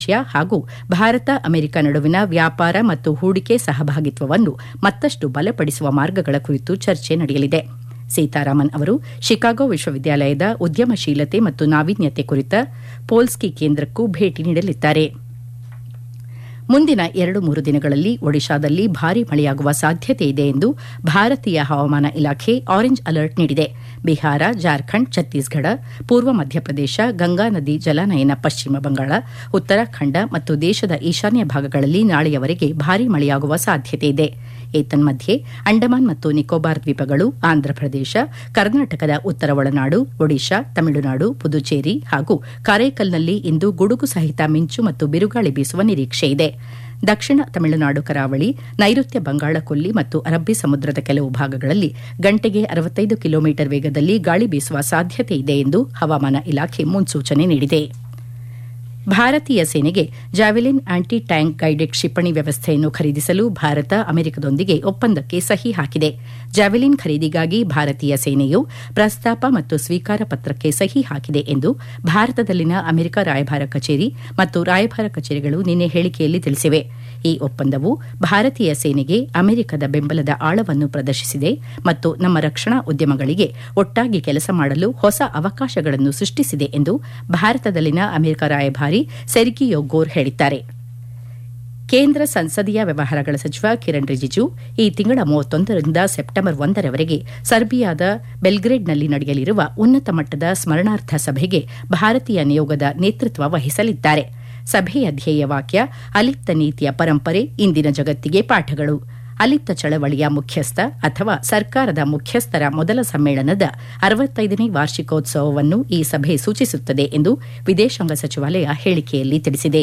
ವಾಣಿಜ್ಯ ಹಾಗೂ ಭಾರತ ಅಮೆರಿಕ ನಡುವಿನ ವ್ಯಾಪಾರ ಮತ್ತು ಹೂಡಿಕೆ ಸಹಭಾಗಿತ್ವವನ್ನು ಮತ್ತಷ್ಟು ಬಲಪಡಿಸುವ ಮಾರ್ಗಗಳ ಕುರಿತು ಚರ್ಚೆ ನಡೆಯಲಿದೆ ಸೀತಾರಾಮನ್ ಅವರು ಶಿಕಾಗೋ ವಿಶ್ವವಿದ್ಯಾಲಯದ ಉದ್ಯಮಶೀಲತೆ ಮತ್ತು ನಾವೀನ್ಯತೆ ಕುರಿತ ಪೋಲ್ಸ್ಕಿ ಕೇಂದ್ರಕ್ಕೂ ಭೇಟಿ ನೀಡಲಿದ್ದಾರೆ ಮುಂದಿನ ಎರಡು ಮೂರು ದಿನಗಳಲ್ಲಿ ಒಡಿಶಾದಲ್ಲಿ ಭಾರೀ ಮಳೆಯಾಗುವ ಸಾಧ್ಯತೆ ಇದೆ ಎಂದು ಭಾರತೀಯ ಹವಾಮಾನ ಇಲಾಖೆ ಆರೆಂಜ್ ಅಲರ್ಟ್ ನೀಡಿದೆ ಬಿಹಾರ ಜಾರ್ಖಂಡ್ ಛತ್ತೀಸ್ಗಢ ಪೂರ್ವ ಮಧ್ಯಪ್ರದೇಶ ಗಂಗಾ ನದಿ ಜಲಾನಯನ ಪಶ್ಚಿಮ ಬಂಗಾಳ ಉತ್ತರಾಖಂಡ ಮತ್ತು ದೇಶದ ಈಶಾನ್ಯ ಭಾಗಗಳಲ್ಲಿ ನಾಳೆಯವರೆಗೆ ಭಾರೀ ಮಳೆಯಾಗುವ ಸಾಧ್ಯತೆ ಇದೆ ಏತನ್ಮಧ್ಯೆ ಅಂಡಮಾನ್ ಮತ್ತು ನಿಕೋಬಾರ್ ದ್ವೀಪಗಳು ಆಂಧ್ರಪ್ರದೇಶ ಕರ್ನಾಟಕದ ಉತ್ತರ ಒಳನಾಡು ಒಡಿಶಾ ತಮಿಳುನಾಡು ಪುದುಚೇರಿ ಹಾಗೂ ಕಾರೈಕಲ್ನಲ್ಲಿ ಇಂದು ಗುಡುಗು ಸಹಿತ ಮಿಂಚು ಮತ್ತು ಬಿರುಗಾಳಿ ಬೀಸುವ ನಿರೀಕ್ಷೆ ಇದೆ ದಕ್ಷಿಣ ತಮಿಳುನಾಡು ಕರಾವಳಿ ನೈಋತ್ಯ ಬಂಗಾಳ ಕೊಲ್ಲಿ ಮತ್ತು ಅರಬ್ಬಿ ಸಮುದ್ರದ ಕೆಲವು ಭಾಗಗಳಲ್ಲಿ ಗಂಟೆಗೆ ಅರವತ್ತೈದು ಕಿಲೋಮೀಟರ್ ವೇಗದಲ್ಲಿ ಗಾಳಿ ಬೀಸುವ ಸಾಧ್ಯತೆ ಇದೆ ಎಂದು ಹವಾಮಾನ ಇಲಾಖೆ ಮುನ್ಸೂಚನೆ ನೀಡಿದೆ ಭಾರತೀಯ ಸೇನೆಗೆ ಜಾವೆಲಿನ್ ಆಂಟಿ ಟ್ಯಾಂಕ್ ಗೈಡೆಡ್ ಕ್ಷಿಪಣಿ ವ್ಯವಸ್ಥೆಯನ್ನು ಖರೀದಿಸಲು ಭಾರತ ಅಮೆರಿಕದೊಂದಿಗೆ ಒಪ್ಪಂದಕ್ಕೆ ಸಹಿ ಹಾಕಿದೆ ಜಾವೆಲಿನ್ ಖರೀದಿಗಾಗಿ ಭಾರತೀಯ ಸೇನೆಯು ಪ್ರಸ್ತಾಪ ಮತ್ತು ಸ್ವೀಕಾರ ಪತ್ರಕ್ಕೆ ಸಹಿ ಹಾಕಿದೆ ಎಂದು ಭಾರತದಲ್ಲಿನ ಅಮೆರಿಕ ರಾಯಭಾರ ಕಚೇರಿ ಮತ್ತು ರಾಯಭಾರ ಕಚೇರಿಗಳು ನಿನ್ನೆ ಹೇಳಿಕೆಯಲ್ಲಿ ತಿಳಿಸಿವೆ ಈ ಒಪ್ಪಂದವು ಭಾರತೀಯ ಸೇನೆಗೆ ಅಮೆರಿಕದ ಬೆಂಬಲದ ಆಳವನ್ನು ಪ್ರದರ್ಶಿಸಿದೆ ಮತ್ತು ನಮ್ಮ ರಕ್ಷಣಾ ಉದ್ಯಮಗಳಿಗೆ ಒಟ್ಟಾಗಿ ಕೆಲಸ ಮಾಡಲು ಹೊಸ ಅವಕಾಶಗಳನ್ನು ಸೃಷ್ಟಿಸಿದೆ ಎಂದು ಭಾರತದಲ್ಲಿನ ಅಮೆರಿಕ ರಾಯಭಾರಿ ಸೆರ್ಗಿಯೋ ಗೋರ್ ಹೇಳಿದ್ದಾರೆ ಕೇಂದ್ರ ಸಂಸದೀಯ ವ್ಯವಹಾರಗಳ ಸಚಿವ ಕಿರಣ್ ರಿಜಿಜು ಈ ತಿಂಗಳ ಮೂವತ್ತೊಂದರಿಂದ ಸೆಪ್ಟೆಂಬರ್ ಒಂದರವರೆಗೆ ಸರ್ಬಿಯಾದ ಬೆಲ್ಗ್ರೇಡ್ನಲ್ಲಿ ನಡೆಯಲಿರುವ ಉನ್ನತ ಮಟ್ಟದ ಸ್ಮರಣಾರ್ಥ ಸಭೆಗೆ ಭಾರತೀಯ ನಿಯೋಗದ ನೇತೃತ್ವ ವಹಿಸಲಿದ್ದಾರೆ ಸಭೆಯ ಧ್ಯೇಯ ವಾಕ್ಯ ಅಲಿಪ್ತ ನೀತಿಯ ಪರಂಪರೆ ಇಂದಿನ ಜಗತ್ತಿಗೆ ಪಾಠಗಳು ಅಲಿಪ್ತ ಚಳವಳಿಯ ಮುಖ್ಯಸ್ಥ ಅಥವಾ ಸರ್ಕಾರದ ಮುಖ್ಯಸ್ಥರ ಮೊದಲ ಸಮ್ಮೇಳನದ ಅರವತ್ತೈದನೇ ವಾರ್ಷಿಕೋತ್ಸವವನ್ನು ಈ ಸಭೆ ಸೂಚಿಸುತ್ತದೆ ಎಂದು ವಿದೇಶಾಂಗ ಸಚಿವಾಲಯ ಹೇಳಿಕೆಯಲ್ಲಿ ತಿಳಿಸಿದೆ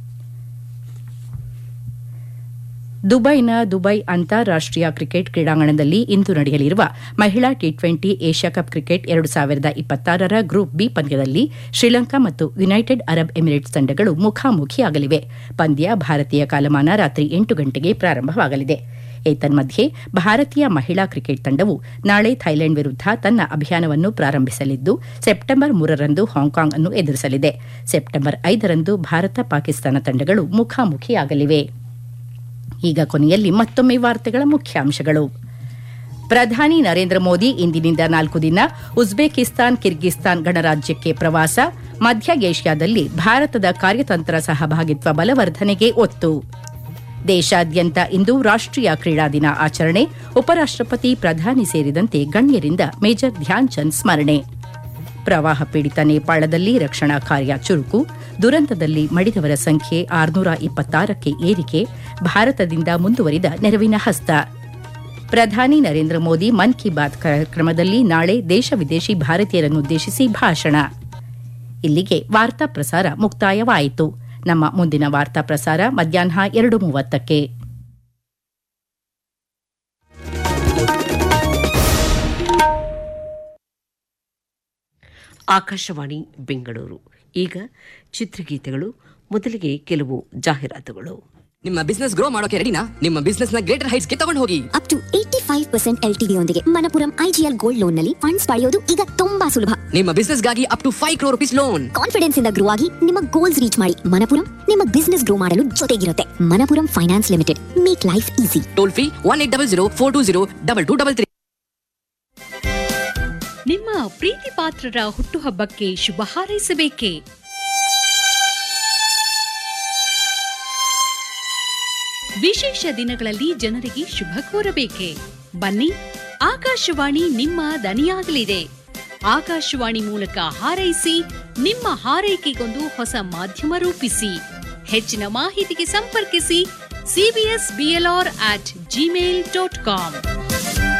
ದುಬೈನ ದುಬೈ ಅಂತಾರಾಷ್ಟೀಯ ಕ್ರಿಕೆಟ್ ಕ್ರೀಡಾಂಗಣದಲ್ಲಿ ಇಂದು ನಡೆಯಲಿರುವ ಮಹಿಳಾ T twenty Asia cup cricket ಎರಡು ಸಾವಿರದ ಇಪ್ಪತ್ತಾರರ ಗ್ರೂಪ್ ಬಿ ಪಂದ್ಯದಲ್ಲಿ ಶ್ರೀಲಂಕಾ ಮತ್ತು ಯುನೈಟೆಡ್ ಅರಬ್ ಎಮಿರೇಟ್ಸ್ ತಂಡಗಳು ಮುಖಾಮುಖಿಯಾಗಲಿವೆ ಪಂದ್ಯ ಭಾರತೀಯ ಕಾಲಮಾನ ರಾತ್ರಿ ಎಂಟು ಗಂಟೆಗೆ ಪ್ರಾರಂಭವಾಗಲಿದೆ ಏತನ್ಮಧ್ಯೆ ಭಾರತೀಯ ಮಹಿಳಾ ಕ್ರಿಕೆಟ್ ತಂಡವು ನಾಳೆ ಥೈಲೆಂಡ್ ವಿರುದ್ಧ ತನ್ನ ಅಭಿಯಾನವನ್ನು ಪ್ರಾರಂಭಿಸಲಿದ್ದು ಸೆಪ್ಟೆಂಬರ್ ಮೂರರಂದು ಹಾಂಕಾಂಗ್ ಅನ್ನು ಎದುರಿಸಲಿದೆ ಸೆಪ್ಟೆಂಬರ್ ಐದರಂದು ಭಾರತ ಪಾಕಿಸ್ತಾನ ತಂಡಗಳು ಮುಖಾಮುಖಿಯಾಗಲಿವೆ ಈಗ ಕೊನೆಯಲ್ಲಿ ಮತ್ತೊಮ್ಮೆ ವಾರ್ತೆಗಳ ಮುಖ್ಯಾಂಶಗಳು ಪ್ರಧಾನಿ ನರೇಂದ್ರ ಮೋದಿ ಇಂದಿನಿಂದ ನಾಲ್ಕು ದಿನ ಉಜ್ಬೇಕಿಸ್ತಾನ್ ಕಿರ್ಗಿಸ್ತಾನ್ ಗಣರಾಜ್ಯಕ್ಕೆ ಪ್ರವಾಸ ಮಧ್ಯ ಏಷ್ಯಾದಲ್ಲಿ ಭಾರತದ ಕಾರ್ಯತಂತ್ರ ಸಹಭಾಗಿತ್ವ ಬಲವರ್ಧನೆಗೆ ಒತ್ತು ದೇಶಾದ್ಯಂತ ಇಂದು ರಾಷ್ಟೀಯ ಕ್ರೀಡಾ ದಿನ ಆಚರಣೆ ಉಪರಾಷ್ಟಪತಿ ಪ್ರಧಾನಿ ಸೇರಿದಂತೆ ಗಣ್ಯರಿಂದ ಮೇಜರ್ ಧ್ಯಾನ್ ಚಂದ್ ಸ್ಮರಣೆ ಪ್ರವಾಹ ಪೀಡಿತ ನೇಪಾಳದಲ್ಲಿ ರಕ್ಷಣಾ ಕಾರ್ಯ ಚುರುಕು ದುರಂತದಲ್ಲಿ ಮಡಿದವರ ಸಂಖ್ಯೆ ಆರುನೂರ ಇಪ್ಪತ್ತಾರಕ್ಕೆ ಏರಿಕೆ ಭಾರತದಿಂದ ಮುಂದುವರಿದ ನೆರವಿನ ಹಸ್ತ ಪ್ರಧಾನಿ ನರೇಂದ್ರ ಮೋದಿ ಮನ್ ಕಿ ಬಾತ್ ಕಾರ್ಯಕ್ರಮದಲ್ಲಿ ನಾಳೆ ದೇಶ ವಿದೇಶಿ ಭಾರತೀಯರನ್ನುದ್ದೇಶಿಸಿ ಭಾಷಣ ಇಲ್ಲಿಗೆ ವಾರ್ತಾ ಪ್ರಸಾರ ಮುಕ್ತಾಯವಾಯಿತು ನಮ್ಮ ಮುಂದಿನ ವಾರ್ತಾ ಪ್ರಸಾರ ಮಧ್ಯಾಹ್ನ ಎರಡು ಮೂವತ್ತಕ್ಕೆ ಆಕಾಶವಾಣಿ ಬೆಂಗಳೂರು ಈಗ ಚಿತ್ರಗೀತೆಗಳು ಮೊದಲಿಗೆ ಕೆಲವು ಜಾಹೀರಾತುಗಳು ನಿಮ್ಮ ಬಿಸ್ನೆಸ್ ಗ್ರೋ ಮಾಡೋಕೆ ರೆಡಿನಾ ನಿಮ್ಮ ಬಿಸ್ನೆಸ್ ನ ಗ್ರೇಟರ್ ಹೈಟ್ಸ್ ಗೆ ತಗೊಂಡು ಹೋಗಿ up to eighty five percent L T ಯೊಂದಿಗೆ ಮನಪುರಂ ಐಜಿಎಲ್ ಗೋಲ್ಡ್ ಲೋನ್ ನಲ್ಲಿ ಫಂಡ್ಸ್ ಪಡೆಯೋದು ಈಗ ತುಂಬಾ ಸುಲಭ ನಿಮ್ಮ ಬಿಸ್ನೆಸ್ ಗಾಗಿ up to five crore rupees loan confidence ಇಂದ ಗ್ರೋ ಆಗಿ ನಿಮ್ಮ ಗೋಲ್ಸ್ ರೀಚ್ ಮಾಡಿ ಮನಪುರಂ ನಿಮ್ಮ ಬಿಸ್ನೆಸ್ ಗ್ರೋ ಮಾಡಲು ಜೊತೆಗಿರುತ್ತೆ Manappuram finance limited make life easy toll free one eight double zero four two zero double two double three ನಿಮ್ಮ ಪ್ರೀತಿ ಪಾತ್ರರ ಹುಟ್ಟುಹಬ್ಬಕ್ಕೆ ಶುಭ ಹಾರೈಸಬೇಕೇ ವಿಶೇಷ ದಿನಗಳಲ್ಲಿ ಜನರಿಗೆ ಶುಭ ಕೋರಬೇಕೆ ಬನ್ನಿ ಆಕಾಶವಾಣಿ ನಿಮ್ಮ ದನಿಯಾಗಲಿದೆ ಆಕಾಶವಾಣಿ ಮೂಲಕ ಹಾರೈಸಿ ನಿಮ್ಮ ಹಾರೈಕೆಗೊಂದು ಹೊಸ ಮಾಧ್ಯಮ ರೂಪಿಸಿ ಹೆಚ್ಚಿನ ಮಾಹಿತಿಗೆ ಸಂಪರ್ಕಿಸಿ CBS BLR at Gmail dot com